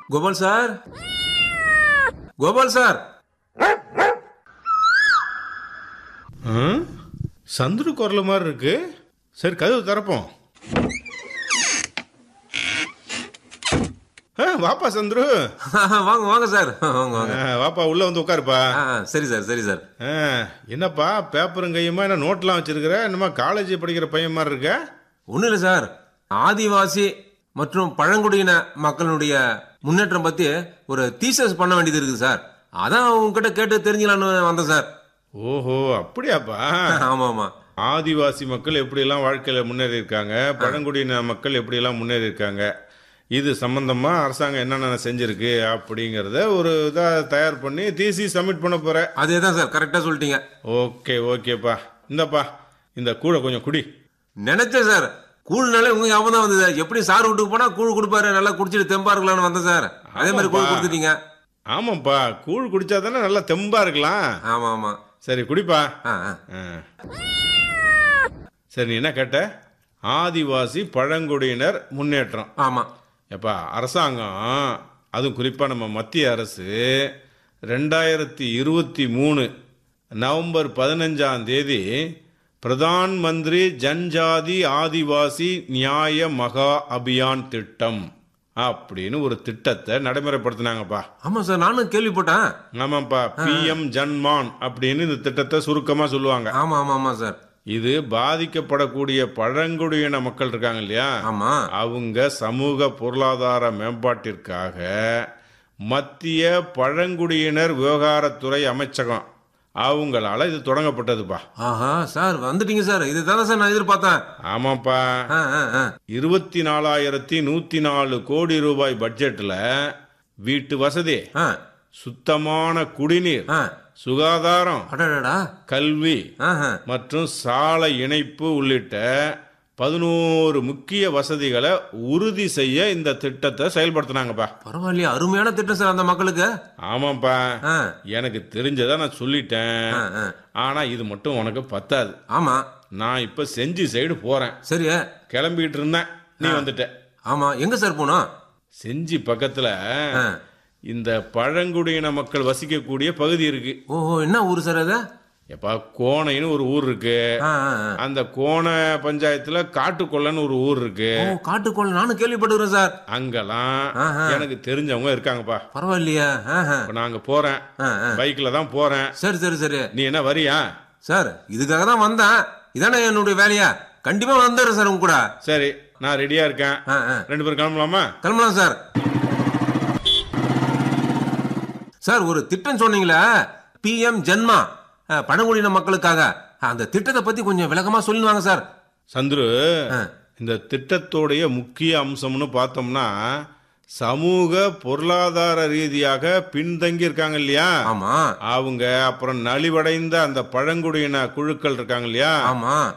Gopal sir Gopal sir ம்? சந்துரு குரல் மாதிரி இருக்கு சரி கதவு திறப்போம் ஆ, வாப்பா சந்துரு வாங்க வாங்க சார் வாங்க வாங்க ஆ, வாப்பா உள்ள வந்து உட்காருப்பா ஆ, ஆ, சரி சார் சரி சார் ஆ, என்னப்பா பேப்பரும் கையுமா என்ன நோட்லாம் வச்சிருக்கிற என்னமா காலேஜ் படிக்கிற பையன் மாதிரி இருக்க ஒன்றும் இல்லை சார் ஆதிவாசி மற்றும் பழங்குடியின மக்களுடைய முன்னேற்றம் பத்தி ஒரு தீசஸ் பண்ண வேண்டியது இருக்குது சார் அதான் உங்ககிட்ட கேட்டு தெரிஞ்சுக்கலான்னு வந்தேன் சார் ஓஹோ அப்படியாப்பா ஆமா ஆமா ஆதிவாசி மக்கள் எப்படியெல்லாம் வாழ்க்கையில் முன்னேறி இருக்காங்க பழங்குடியின மக்கள் எப்படியெல்லாம் முன்னேறி இருக்காங்க இது சம்பந்தமா அரசாங்கம் என்னென்ன செஞ்சிருக்கு அப்படிங்கிறத ஒரு இதாக தயார் பண்ணி தீசி சப்மிட் பண்ண போற அதே தான் சார் கரெக்டாக சொல்லிட்டீங்க ஓகே ஓகேப்பா இந்தப்பா இந்த கூடை கொஞ்சம் குடி நினைச்சேன் சார் கூழ்னாலே உங்க ஞாபகம் தான் வந்தது எப்படி சார் வீட்டுக்கு போனா கூழ் கொடுப்பாரு நல்லா குடிச்சிட்டு தெம்பா இருக்கலாம்னு வந்தேன் சார் அதே மாதிரி கூழ் ஆமாப்பா. கொடுத்துட்டீங்க ஆமாப்பா கூழ் குடிச்சா தானே நல்லா தெம்பா இருக்கலாம் ஆமா ஆமா சரி குடிப்பா ஆ ஆ. ஆ. சரி நீ என்ன கேட்ட ஆதிவாசி பழங்குடியினர் முன்னேற்றம் ஆமா எப்பா அரசாங்கம் அதுவும் குறிப்பாக நம்ம மத்திய அரசு ரெண்டாயிரத்தி இருபத்தி மூணு நவம்பர் பதினஞ்சாம் தேதி பிரதான் மந்திரி ஜன்ஜாதி ஆதிவாசி நியாய மகா அபியான் திட்டம் அப்படின்னு ஒரு திட்டத்தை நடைமுறைப்படுத்தினாங்கப்பா ஆமா சார் நானும் கேள்விப்பட்டேன் ஆமாப்பா பிஎம் ஜன்மான் அப்படின்னு இந்த திட்டத்தை சுருக்கமாக சொல்லுவாங்க ஆமா ஆமா ஆமா சார் இது பாதிக்கப்படக்கூடிய பழங்குடியின மக்கள் இருக்காங்க இல்லையா ஆமா அவங்க சமூக பொருளாதார மேம்பாட்டிற்காக மத்திய பழங்குடியினர் விவகாரத்துறை அமைச்சகம் அவங்களால இது தொடங்கப்பட்டதுப்பா ஆஹா சார் வந்துட்டீங்க சார் இது தானே சார் நான் எதிர்பார்த்தேன் ஆமாப்பா ஆ, ஆ, ஆ. இருபத்தி நாலாயிரத்தி நூத்தி நாலு கோடி ரூபாய் பட்ஜெட்ல வீட்டு வசதி ஆ, சுத்தமான குடிநீர் ஆ. சுகாதாரம் அடடடா கல்வி ஆஹா. மற்றும் சாலை இணைப்பு உள்ளிட்ட பதினோரு முக்கிய வசதிகளை உறுதி செய்ய இந்த திட்டத்தை செயல்படுத்தினாங்கப்பா பரவாயில்லையே அருமையான திட்டம் சார் அந்த மக்களுக்கு ஆமாப்பா ஆ, எனக்கு தெரிஞ்சதை நான் சொல்லிட்டேன் ஆ, ஆ. ஆனா இது மட்டும் உனக்கு பத்தாது ஆமா நான் இப்ப செஞ்சி சைடு போறேன் சரி கிளம்பிட்டு இருந்தேன் நீ வந்துட்ட ஆமா எங்க சார் போனோம் செஞ்சி பக்கத்துல ஆ. இந்த பழங்குடியின மக்கள் வசிக்கக்கூடிய பகுதி இருக்கு ஓஹோ என்ன ஊர் சார் அது எப்பா கோணைன்னு ஒரு ஊர் இருக்கு ஆ, ஆ, ஆ. அந்த கோணை பஞ்சாயத்துல காட்டுக்கொல்லன்னு ஒரு ஊர் இருக்கு ஓ காட்டுக்கோள் நானும் கேள்விப்பட்டுக்கிறேன் சார் அங்கெல்லாம் ஆஹா. எனக்கு தெரிஞ்சவங்க இருக்காங்கப்பா பரவாயில்லையா ஆஹா. இப்ப நாங்க போறேன் ஆ, ஆ. பைக்ல தான் போறேன் சரி சரி சரி நீ என்ன வரியா சார் இதுக்காக தான் வந்தேன் இதானே என்னுடைய வேலையா கண்டிப்பா வந்துடுறேன் சார் உங்க கூட சரி நான் ரெடியா இருக்கேன் ஆ, ஆ. ரெண்டு பேரும் கிளம்பலாமா கிளம்பலாம் சார் சார் ஒரு திட்டம் சொன்னீங்களே பிஎம் ஜென்மா அஹ், பழங்குடியின மக்களுக்காக அந்த திட்டத்தை பத்தி கொஞ்சம் விளக்கமா சொல்லுவாங்க சார் சந்துரு ஆ. இந்த திட்டத்தோடைய முக்கிய அம்சம்னு பார்த்தோம்னா சமூக பொருளாதார ரீதியாக பின்தங்கி இருக்காங்க இல்லையா ஆமா அவங்க அப்புறம் நலிவடைந்த அந்த பழங்குடியின குழுக்கள் இருக்காங்க இல்லையா ஆமா